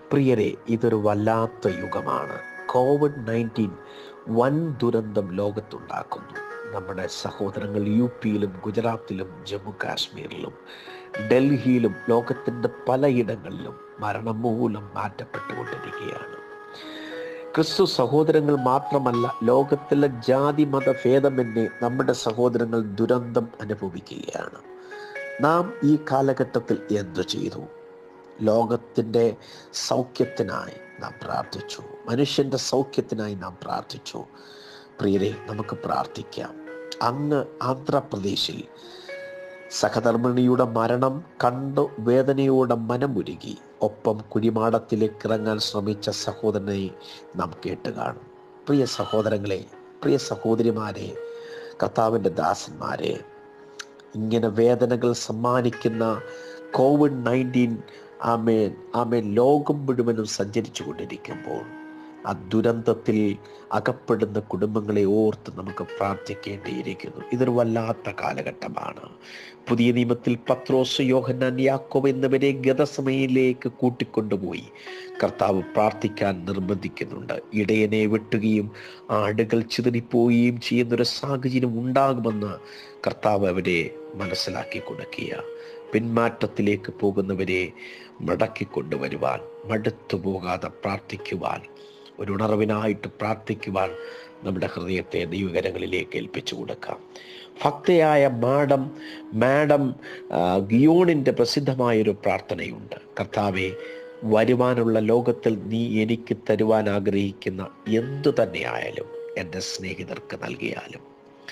പ്രിയരെ ഇതൊരു വല്ലാത്ത യുഗമാണ് കോവിഡ് നയൻറ്റീൻ വൻ ദുരന്തം ലോകത്തുണ്ടാക്കുന്നു നമ്മുടെ സഹോദരങ്ങൾ യു പിയിലും ഗുജറാത്തിലും ജമ്മു കാശ്മീരിലും ഡൽഹിയിലും ലോകത്തിൻ്റെ പലയിടങ്ങളിലും മരണം മൂലം മാറ്റപ്പെട്ടുകൊണ്ടിരിക്കുകയാണ് ക്രിസ്തു സഹോദരങ്ങൾ മാത്രമല്ല ലോകത്തിലെ ജാതി മത ഭേദമെന്നെ നമ്മുടെ സഹോദരങ്ങൾ ദുരന്തം അനുഭവിക്കുകയാണ് നാം ഈ കാലഘട്ടത്തിൽ എന്തു ചെയ്തു ലോകത്തിൻ്റെ സൗഖ്യത്തിനായി നാം പ്രാർത്ഥിച്ചു മനുഷ്യൻ്റെ സൗഖ്യത്തിനായി നാം പ്രാർത്ഥിച്ചു പ്രിയരെ നമുക്ക് പ്രാർത്ഥിക്കാം അങ്ങ് ആന്ധ്രാപ്രദേശിൽ സഹധർമ്മിണിയുടെ മരണം കണ്ടു വേദനയോടെ മനമുരുകി ഒപ്പം കുഴിമാടത്തിലേക്ക് ഇറങ്ങാൻ ശ്രമിച്ച സഹോദരനെ നാം കേട്ട് കാണും പ്രിയ സഹോദരങ്ങളെ പ്രിയ സഹോദരിമാരെ കർത്താവിൻ്റെ ദാസന്മാരെ ഇങ്ങനെ വേദനകൾ സമ്മാനിക്കുന്ന കോവിഡ് നയൻറ്റീൻ ആമേൻ ആമേൻ ലോകം മുഴുവനും സഞ്ചരിച്ചു കൊണ്ടിരിക്കുമ്പോൾ ആ ദുരന്തത്തിൽ അകപ്പെടുന്ന കുടുംബങ്ങളെ ഓർത്ത് നമുക്ക് പ്രാർത്ഥിക്കേണ്ടിയിരിക്കുന്നു ഇതൊരു വല്ലാത്ത കാലഘട്ടമാണ് പുതിയ നിയമത്തിൽ പത്രോസ് യോഹന്നാൻ യാക്കോബ് എന്നിവരെ ഗതസമയിലേക്ക് കൂട്ടിക്കൊണ്ടുപോയി കർത്താവ് പ്രാർത്ഥിക്കാൻ നിർബന്ധിക്കുന്നുണ്ട് ഇടയനെ വെട്ടുകയും ആടുകൾ ചിതറിപ്പോവുകയും ചെയ്യുന്നൊരു സാഹചര്യം ഉണ്ടാകുമെന്ന് കർത്താവ് അവരെ മനസ്സിലാക്കി കൊടുക്കുക പിന്മാറ്റത്തിലേക്ക് പോകുന്നവരെ മടക്കിക്കൊണ്ടുവരുവാൻ മടുത്തു പോകാതെ പ്രാർത്ഥിക്കുവാൻ ഒരു ഉണർവിനായിട്ട് പ്രാർത്ഥിക്കുവാൻ നമ്മുടെ ഹൃദയത്തെ ദൈവകരങ്ങളിലേക്ക് ഏൽപ്പിച്ചു കൊടുക്കാം ഭക്തയായ മാഡം മാഡം ആ, ഗിയോണിൻ്റെ പ്രസിദ്ധമായൊരു പ്രാർത്ഥനയുണ്ട് കർത്താവെ വരുവാനുള്ള ലോകത്തിൽ നീ എനിക്ക് തരുവാൻ ആഗ്രഹിക്കുന്ന എന്തു തന്നെയായാലും എൻ്റെ സ്നേഹിതർക്ക് നൽകിയാലും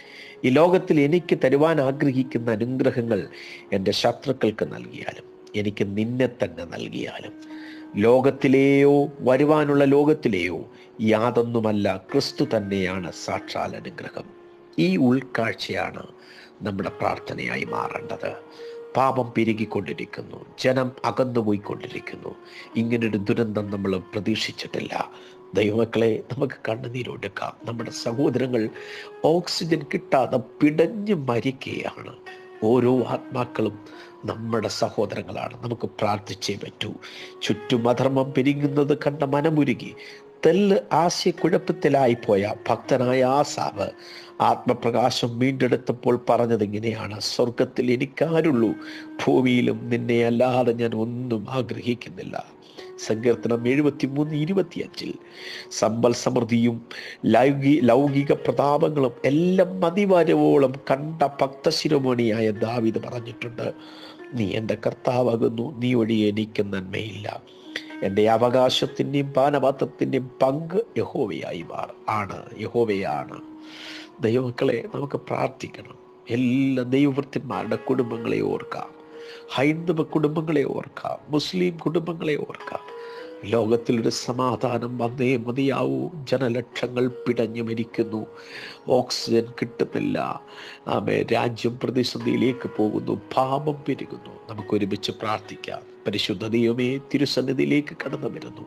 ഈ ലോകത്തിൽ എനിക്ക് തരുവാൻ ആഗ്രഹിക്കുന്ന അനുഗ്രഹങ്ങൾ എൻ്റെ ശത്രുക്കൾക്ക് നൽകിയാലും എനിക്ക് നിന്നെ തന്നെ നൽകിയാലും ലോകത്തിലെയോ വരുവാനുള്ള ലോകത്തിലെയോ യാതൊന്നുമല്ല ക്രിസ്തു തന്നെയാണ് സാക്ഷാൽ അനുഗ്രഹം ഈ ഉൾക്കാഴ്ചയാണ് നമ്മുടെ പ്രാർത്ഥനയായി മാറേണ്ടത് പാപം പെരുകിക്കൊണ്ടിരിക്കുന്നു ജനം അകന്നുപോയിക്കൊണ്ടിരിക്കുന്നു ഇങ്ങനൊരു ദുരന്തം നമ്മൾ പ്രതീക്ഷിച്ചിട്ടില്ല ദൈവമക്കളെ നമുക്ക് കണ്ണുനീരൊടുക്കാം നമ്മുടെ സഹോദരങ്ങൾ ഓക്സിജൻ കിട്ടാതെ പിടഞ്ഞു മരിക്കുകയാണ് ഓരോ ആത്മാക്കളും നമ്മുടെ സഹോദരങ്ങളാണ് നമുക്ക് പ്രാർത്ഥിച്ചേ പറ്റൂ ചുറ്റും അധർമ്മം പെരുങ്ങുന്നത് കണ്ട മനമുരുകി തെല്ല് ആശയക്കുഴപ്പത്തിലായി പോയ ഭക്തനായ ആസാവ് ആത്മപ്രകാശം വീണ്ടെടുത്തപ്പോൾ പറഞ്ഞത് ഇങ്ങനെയാണ് സ്വർഗത്തിൽ എനിക്കാരുള്ളൂ ഭൂമിയിലും നിന്നെ അല്ലാതെ ഞാൻ ഒന്നും ആഗ്രഹിക്കുന്നില്ല സങ്കീർത്തനം എഴുപത്തിമൂന്ന് ഇരുപത്തിയഞ്ചിൽ സമ്പൽ സമൃദ്ധിയും ലൗകി ലൗകിക പ്രതാപങ്ങളും എല്ലാം മതിവരവോളം കണ്ട ഭക്തശിരോമണിയായ ദാവിദ് പറഞ്ഞിട്ടുണ്ട് നീ എൻ്റെ കർത്താവാകുന്നു നീ ഒഴിയെ എനിക്ക് നന്മയില്ല എൻ്റെ അവകാശത്തിൻ്റെയും പാനപാത്രത്തിൻ്റെയും പങ്ക് യഹോവയായി മാർ ആണ് യഹോവയാണ് ദൈവമക്കളെ നമുക്ക് പ്രാർത്ഥിക്കണം എല്ലാ ദൈവവൃത്തിന്മാരുടെ കുടുംബങ്ങളെ ഓർക്കാം ഹൈന്ദവ കുടുംബങ്ങളെ ഓർക്കാം മുസ്ലിം കുടുംബങ്ങളെ ഓർക്കാം ലോകത്തിലൊരു സമാധാനം വന്നേ മതിയാവൂ ജനലക്ഷങ്ങൾ പിടഞ്ഞു മരിക്കുന്നു ഓക്സിജൻ കിട്ടുന്നില്ല ആമേ രാജ്യം പ്രതിസന്ധിയിലേക്ക് പോകുന്നു പാപം പെരുകുന്നു നമുക്ക് ഒരുമിച്ച് പ്രാർത്ഥിക്കാം പരിശുദ്ധ ദൈവമേ തിരുസന്നിധിയിലേക്ക് കടന്നു വരുന്നു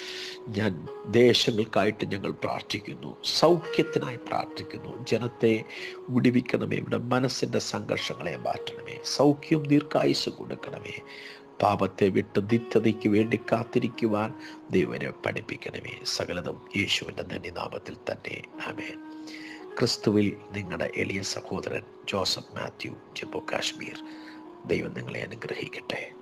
ഞാൻ ദേശങ്ങൾക്കായിട്ട് ഞങ്ങൾ പ്രാർത്ഥിക്കുന്നു സൗഖ്യത്തിനായി പ്രാർത്ഥിക്കുന്നു ജനത്തെ വിടിവിക്കണമേ ഇവിടെ മനസ്സിൻ്റെ സംഘർഷങ്ങളെ മാറ്റണമേ സൗഖ്യം ദീർഘായുസ് കൊടുക്കണമേ പാപത്തെ വിട്ട് നിത്യതയ്ക്ക് വേണ്ടി കാത്തിരിക്കുവാൻ ദൈവനെ പഠിപ്പിക്കണമേ സകലതും യേശുവിൻ്റെ ധന്യനാമത്തിൽ തന്നെ ആമേൻ ക്രിസ്തുവിൽ നിങ്ങളുടെ എളിയ സഹോദരൻ ജോസഫ് മാത്യു ജമ്മു കാശ്മീർ ദൈവം നിങ്ങളെ അനുഗ്രഹിക്കട്ടെ